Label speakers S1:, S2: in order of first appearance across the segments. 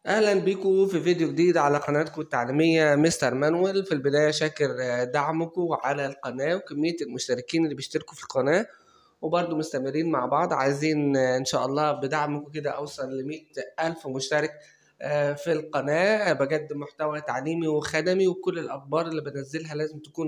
S1: اهلا بيكم في فيديو جديد على قناتكم التعليميه مستر مانويل في البدايه شاكر دعمكم على القناه وكميه المشتركين اللي بيشتركوا في القناه وبرضه مستمرين مع بعض عايزين ان شاء الله بدعمكم كده اوصل ل ألف مشترك في القناه بقدم محتوى تعليمي وخدمي وكل الاخبار اللي بنزلها لازم تكون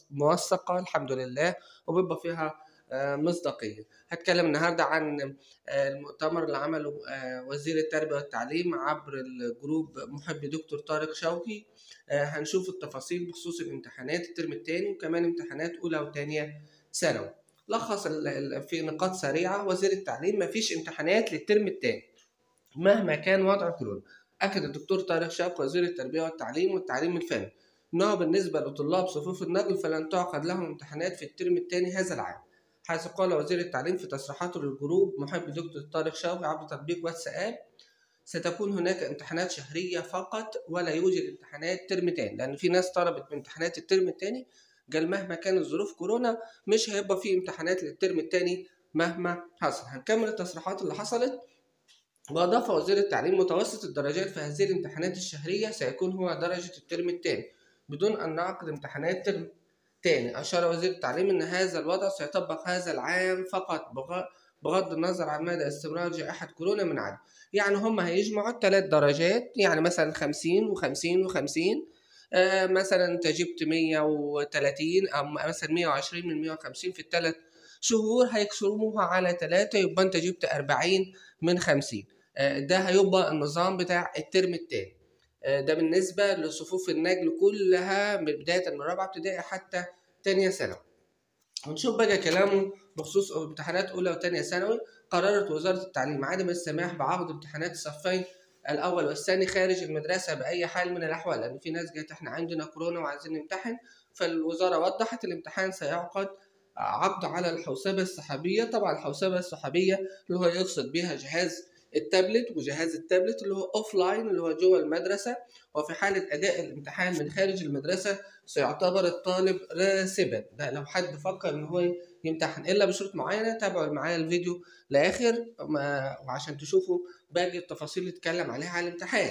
S1: موثقه الحمد لله وبيبقى فيها مصداقية هتكلم النهاردة عن المؤتمر اللي عمله وزير التربية والتعليم عبر الجروب محب دكتور طارق شوقي هنشوف التفاصيل بخصوص الامتحانات الترم الثاني وكمان امتحانات أولى وثانية ثانوي لخص في نقاط سريعة وزير التعليم مفيش امتحانات للترم الثاني مهما كان وضع كورونا أكد الدكتور طارق شوقي وزير التربية والتعليم والتعليم الفني أنه بالنسبة لطلاب صفوف النقل فلن تعقد لهم امتحانات في الترم الثاني هذا العام حيث قال وزير التعليم في تصريحاته للجروب محب دكتور طارق شوقي عبر تطبيق واتساب ستكون هناك امتحانات شهرية فقط ولا يوجد امتحانات ترم تاني لأن في ناس طلبت امتحانات الترم التاني قال مهما كانت ظروف كورونا مش هيبقى في امتحانات للترم التاني مهما حصل هنكمل التصريحات اللي حصلت وأضاف وزير التعليم متوسط الدرجات في هذه الامتحانات الشهرية سيكون هو درجة الترم التاني بدون أن نعقد امتحانات ترم تاني أشار وزير التعليم أن هذا الوضع سيطبق هذا العام فقط بغض النظر عن مدى استمرار جائحة كورونا من عدم يعني هم هيجمعوا الثلاث درجات يعني مثلا خمسين وخمسين وخمسين آه مثلا انت جبت مية وتلاتين أو مثلا مية وعشرين من مية وخمسين في الثلاث شهور هيقسموها على ثلاثة يبقى انت جبت أربعين من خمسين آه ده هيبقى النظام بتاع الترم التاني ده بالنسبة لصفوف النجل كلها من بداية من رابعة ابتدائي حتى تانية ثانوي. ونشوف بقى كلامه بخصوص امتحانات أولى وتانية ثانوي قررت وزارة التعليم عدم السماح بعقد امتحانات الصفين الأول والثاني خارج المدرسة بأي حال من الأحوال لأن في ناس جت إحنا عندنا كورونا وعايزين نمتحن فالوزارة وضحت الامتحان سيعقد عقد على الحوسبة السحابية طبعا الحوسبة السحابية اللي هو يقصد بها جهاز التابلت وجهاز التابلت اللي هو اوف لاين اللي هو جوه المدرسه وفي حاله اداء الامتحان من خارج المدرسه سيعتبر الطالب راسبا ده لو حد فكر ان هو يمتحن الا بشروط معينه تابعوا معايا الفيديو لاخر وعشان تشوفوا باقي التفاصيل اللي اتكلم عليها على الامتحان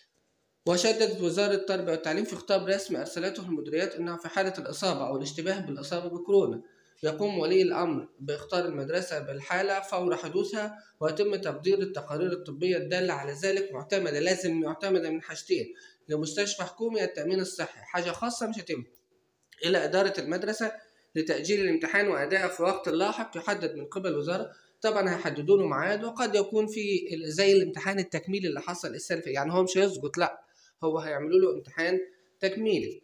S1: وشددت وزارة التربية والتعليم في خطاب رسمي أرسلته المديريات أنها في حالة الإصابة أو الاشتباه بالإصابة بكورونا يقوم ولي الأمر بإخطار المدرسة بالحالة فور حدوثها ويتم تقدير التقارير الطبية الدالة على ذلك معتمدة لازم معتمدة من حاجتين لمستشفى حكومي التأمين الصحي حاجة خاصة مش هتم إلى إدارة المدرسة لتأجيل الامتحان وأدائه في وقت لاحق يحدد من قبل الوزارة طبعا هيحددوا له ميعاد وقد يكون في زي الامتحان التكميلي اللي حصل السنة يعني هو مش هيسقط لا هو هيعملوا له امتحان تكميلي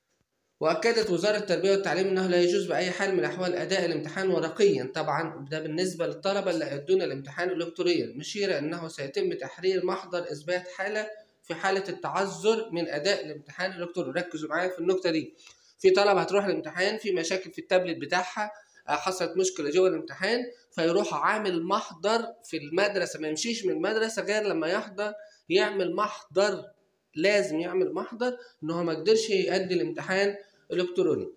S1: وأكدت وزارة التربية والتعليم أنه لا يجوز بأي حال من الأحوال أداء الامتحان ورقيا طبعا ده بالنسبة للطلبة اللي يؤدون الامتحان إلكترونيا مشيرة أنه سيتم تحرير محضر إثبات حالة في حالة التعذر من أداء الامتحان الإلكتروني ركزوا معايا في النقطة دي في طلبة هتروح الامتحان في مشاكل في التابلت بتاعها حصلت مشكلة جوه الامتحان فيروح عامل محضر في المدرسة ما يمشيش من المدرسة غير لما يحضر يعمل محضر لازم يعمل محضر ان هو ما قدرش يؤدي الامتحان الكتروني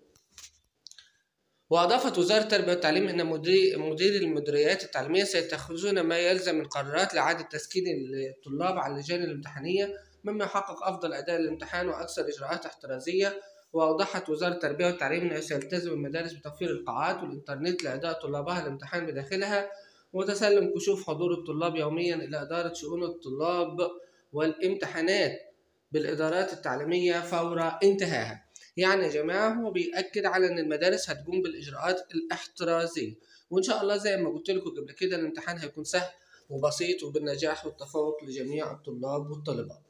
S1: واضافت وزاره التربيه والتعليم ان مدير مدير المديريات التعليميه سيتخذون ما يلزم من قرارات لاعاده تسكين الطلاب على اللجان الامتحانيه مما يحقق افضل اداء الامتحان واكثر اجراءات احترازيه واوضحت وزاره التربيه والتعليم انه سيلتزم المدارس بتوفير القاعات والانترنت لاداء طلابها الامتحان بداخلها وتسلم كشوف حضور الطلاب يوميا الى اداره شؤون الطلاب والامتحانات بالإدارات التعليمية فور انتهائها يعني يا جماعة هو بيأكد على أن المدارس هتقوم بالإجراءات الاحترازية وإن شاء الله زي ما قلت لكم قبل كده الامتحان هيكون سهل وبسيط وبالنجاح والتفوق لجميع الطلاب والطالبات